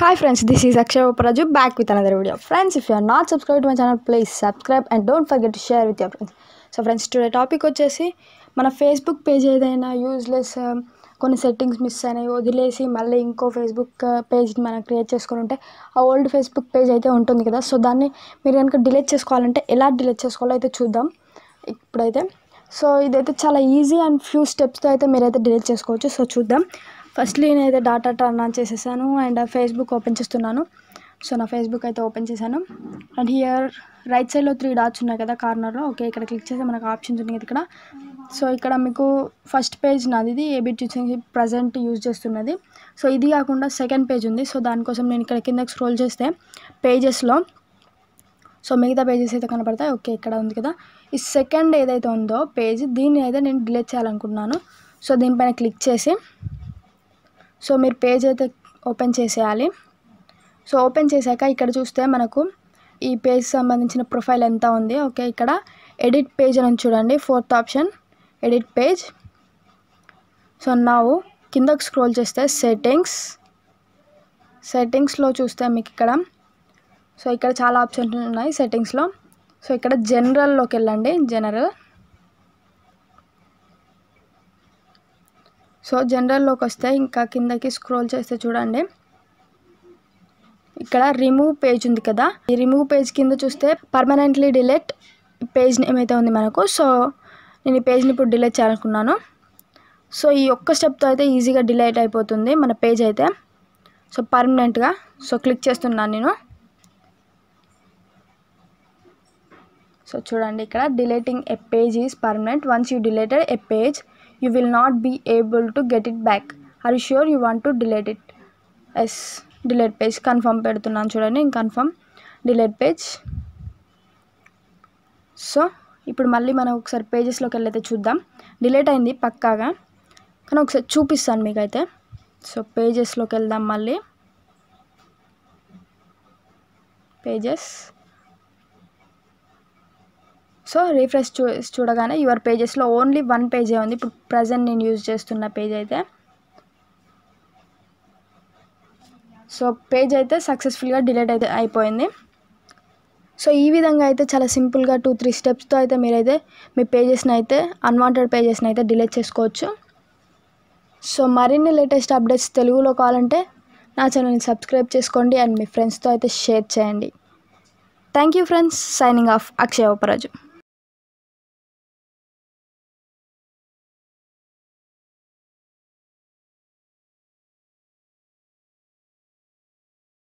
Hi friends, this is Akshay Oparaju back with another video. Friends, if you are not subscribed to my channel, please subscribe and don't forget to share with your friends. So friends today topic వచ్చేసి మన Facebook page ఏదైనా useless కొన్ని settings miss అయినాయి వదిలేసి మళ్ళీ ఇంకో Facebook page మనం create చేసుకొని ఉంటే ఆ ఓల్డ్ ఫేస్బుక్ పేజ్ అయితే ఉంటుంది కదా సో దాన్ని మీరు కనుక డిలీట్ చేసుకోవాలంటే ఎలా డిలీట్ చేసుకోవాలో అయితే చూద్దాం ఇప్పుడైతే సో ఇదైతే చాలా ఈజీ అండ్ ఫ్యూ స్టెప్స్తో అయితే మీరైతే డిలీట్ చేసుకోవచ్చు సో చూద్దాం ఫస్ట్లీ నేనైతే డాటా టర్న్ ఆన్ చేసేసాను అండ్ ఫేస్బుక్ ఓపెన్ చేస్తున్నాను సో నా ఫేస్బుక్ అయితే ఓపెన్ చేశాను అండ్ హియర్ రైట్ సైడ్లో త్రీ డాట్స్ ఉన్నాయి కదా కార్నర్లో ఓకే ఇక్కడ క్లిక్ చేస్తే మనకు ఆప్షన్స్ ఉన్నాయి కదా ఇక్కడ సో ఇక్కడ మీకు ఫస్ట్ పేజ్ నాది ఇది ఏబీ టీచింగ్ ప్రజెంట్ యూజ్ చేస్తున్నది సో ఇది కాకుండా సెకండ్ పేజ్ ఉంది సో దానికోసం నేను ఇక్కడ కిందకి స్క్రోల్ చేస్తే పేజెస్లో సో మిగతా పేజెస్ అయితే కనపడతాయి ఓకే ఇక్కడ ఉంది కదా ఈ సెకండ్ ఏదైతే ఉందో పేజ్ దీన్ని అయితే నేను డిలీట్ చేయాలనుకుంటున్నాను సో దీనిపైన క్లిక్ చేసి సో మీరు పేజ్ అయితే ఓపెన్ చేసేయాలి సో ఓపెన్ చేశాక ఇక్కడ చూస్తే మనకు ఈ పేజ్ సంబంధించిన ప్రొఫైల్ ఎంత ఉంది ఓకే ఇక్కడ ఎడిట్ పేజ్ అని చూడండి fourth option edit page so నా కిందకు స్క్రోల్ చేస్తే సెట్టింగ్స్ సెట్టింగ్స్లో చూస్తే మీకు ఇక్కడ సో ఇక్కడ చాలా ఆప్షన్స్ ఉన్నాయి సెట్టింగ్స్లో సో ఇక్కడ జనరల్లోకి వెళ్ళండి జనరల్ సో జనరల్లోకి వస్తే ఇంకా కిందకి స్క్రోల్ చేస్తే చూడండి ఇక్కడ రిమూవ్ పేజ్ ఉంది కదా ఈ రిమూవ్ పేజ్ కింద చూస్తే పర్మనెంట్లీ డిలీట్ పేజ్ నేమ్ అయితే ఉంది మనకు సో నేను ఈ పేజ్ని ఇప్పుడు డిలీట్ చేయాలనుకున్నాను సో ఈ ఒక్క స్టెప్తో అయితే ఈజీగా డిలీట్ అయిపోతుంది మన పేజ్ అయితే సో పర్మనెంట్గా సో క్లిక్ చేస్తున్నాను నేను సో చూడండి ఇక్కడ deleting a page is permanent once you deleted a page you will not be able to get it back are you sure you want to delete it yes delete page confirm పెడుతున్నాను చూడండి ఇంక confirm delete page so ఇప్పుడు మళ్ళీ మనం ఒకసారి పేజెస్లోకి వెళ్ళైతే చూద్దాం delete అయింది పక్కాగా కానీ ఒకసారి చూపిస్తాను మీకైతే సో పేజెస్లోకి వెళ్దాం మళ్ళీ పేజెస్ సో రీఫ్రెష్ చూ చూడగానే యువర్ పేజెస్లో ఓన్లీ వన్ పేజే ఉంది ఇప్పుడు ప్రజెంట్ నేను యూజ్ చేస్తున్న పేజ్ అయితే సో పేజ్ అయితే సక్సెస్ఫుల్గా డిలీట్ అయితే అయిపోయింది సో ఈ విధంగా అయితే చాలా సింపుల్గా టూ త్రీ స్టెప్స్తో అయితే మీరైతే మీ పేజెస్ని అయితే అన్వాంటెడ్ పేజెస్ని అయితే డిలీట్ చేసుకోవచ్చు సో మరిన్ని లేటెస్ట్ అప్డేట్స్ తెలుగులో కావాలంటే నా ఛానల్ని సబ్స్క్రైబ్ చేసుకోండి అండ్ మీ ఫ్రెండ్స్తో అయితే షేర్ చేయండి thank you friends signing off Akshay ఓపరాజు